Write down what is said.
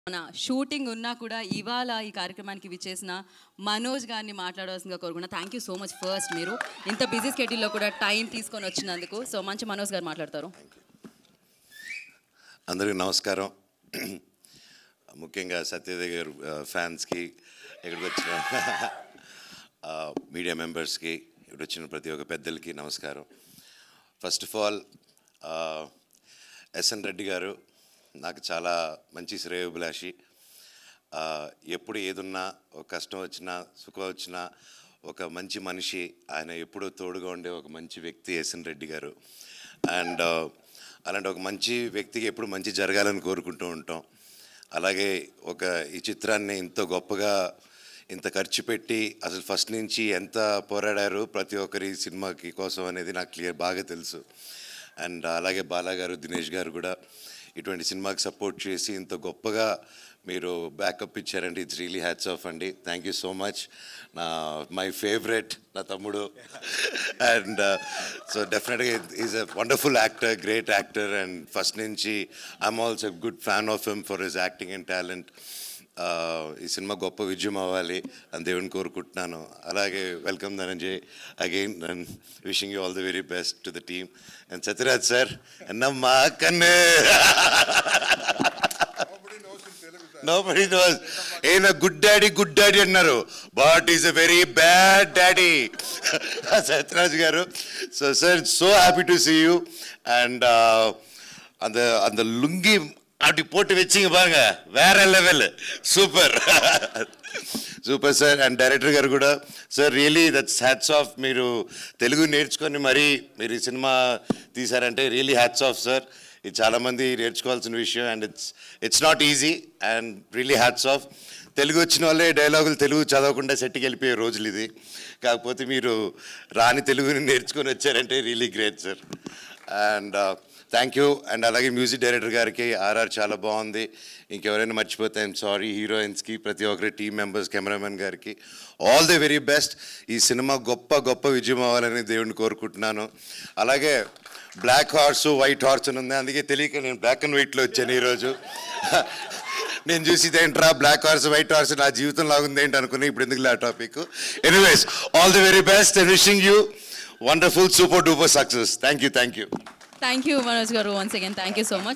మన షూటింగ్ ఉన్నా కూడా ఇవాళ ఈ కార్యక్రమానికి విచ్చేసిన మనోజ్ గారిని మాట్లాడవలసిందిగా కోరుకున్నా thank you so much first మీరు ఇంత బిజీ స్కెడ్యూల్లో కూడా టైం తీసుకొని వచ్చినందుకు సో మంచి మనోజ్ గారు మాట్లాడతారు అందరికీ నమస్కారం ముఖ్యంగా సత్యదేవ్ గారు ఆ, ఫ్యాన్స్కి ఇక్కడికి వచ్చిన ఆ, మీడియా మెంబర్స్కి ఇక్కడ వచ్చిన ప్రతి ఒక్క పెద్దలకి నమస్కారం first of all ah, SN Reddy garu నాకు చాలా మంచి శ్రేయోభిలాషి ఆ, ఎప్పుడు ఏదున్నా ఒక కష్టం వచ్చినా సుఖం వచ్చినా ఒక మంచి మనిషి ఆయన ఎప్పుడూ తోడుగా ఉండే ఒక మంచి వ్యక్తి ఎస్ఎన్ రెడ్డి గారు అండ్ అలాంటి ఒక మంచి వ్యక్తికి ఎప్పుడు మంచి జరగాలని కోరుకుంటూ ఉంటాం అలాగే ఒక ఈ చిత్రాన్ని ఇంత గొప్పగా ఇంత ఖర్చు పెట్టి అసలు ఫస్ట్ నుంచి ఎంత పోరాడారు ప్రతి ఒక్కరి సినిమాకి కోసం అనేది నాకు క్లియర్ బాగా తెలుసు అండ్ అలాగే బాలా గారు దినేష్ గారు కూడా ఇటువంటి సినిమాకి సపోర్ట్ చేసి ఇంత గొప్పగా మీరు బ్యాకప్ ఇచ్చారండి ఇట్స్ రియలీ హ్యాట్స్ ఆఫ్ అండి థ్యాంక్ యూ సో మచ్ నా మై ఫేవరెట్ నా తమ్ముడు అండ్ సో డెఫినెట్గా is a wonderful actor great actor and first నుంచి I'm also good fan of him for his acting and talent ఈ సినిమా గొప్ప విజయం అవ్వాలి అని దేవుని కోరుకుంటున్నాను అలాగే welcome Dhananjay again and wishing you all the very best to the team and Satyaraj sir అన్నమ్మా కన్ను నోబడి నోస్ ఏనా గుడ్ డాడీ గుడ్ డాడీ అన్నారు but is a very bad daddy Satyaraj garu so sir so happy to see you and அந்த அந்த லுங்கி அப்படி போட்டு வச்சிங்க பாருங்க வேற level super super sir and director garu కూడా sir really that's hats off మీరు తెలుగు నేర్చుకొని మరీ మీరు ఈ సినిమా తీశారంటే రియలీ హ్యాట్స్ ఆఫ్ సార్ ఇది చాలామంది నేర్చుకోవాల్సిన విషయం and it's it's not easy and really hats off Telugu వచ్చిన వాళ్ళే డైలాగులు తెలుగు చదవకుండా సెట్కి వెళ్ళిపోయే రోజులు ఇది కాకపోతే మీరు రాని తెలుగుని నేర్చుకొని వచ్చారంటే really great sir and thank you and అలాగే మ్యూజిక్ డైరెక్టర్ గారికి ఆర్ఆర్ చాలా బాగుంది ఇంకెవరైనా మర్చిపోతే ఐమ్ సారీ హీరోయిన్స్కి ప్రతి ఒక్కరి టీం మెంబర్స్ కెమెరామెన్ గారికి ఆల్ ది వెరీ బెస్ట్ ఈ సినిమా గొప్ప గొప్ప విజయం అవ్వాలని దేవుడిని కోరుకుంటున్నాను అలాగే బ్లాక్ హార్స్ వైట్ హార్స్ అని ఉంది అందుకే తెలియక నేను బ్లాక్ అండ్ వైట్లో వచ్చాను ఈరోజు నేను చూసి ఏంట్రా బ్లాక్ హార్స్ వైట్ హార్స్ నా జీవితం లాగుంది ఏంటి అనుకుని ఇప్పుడు ఎందుకు ఆ topic anyways all the very best and wishing you wonderful super duper success thank you thank you thank you Manoj garu once again thank you so much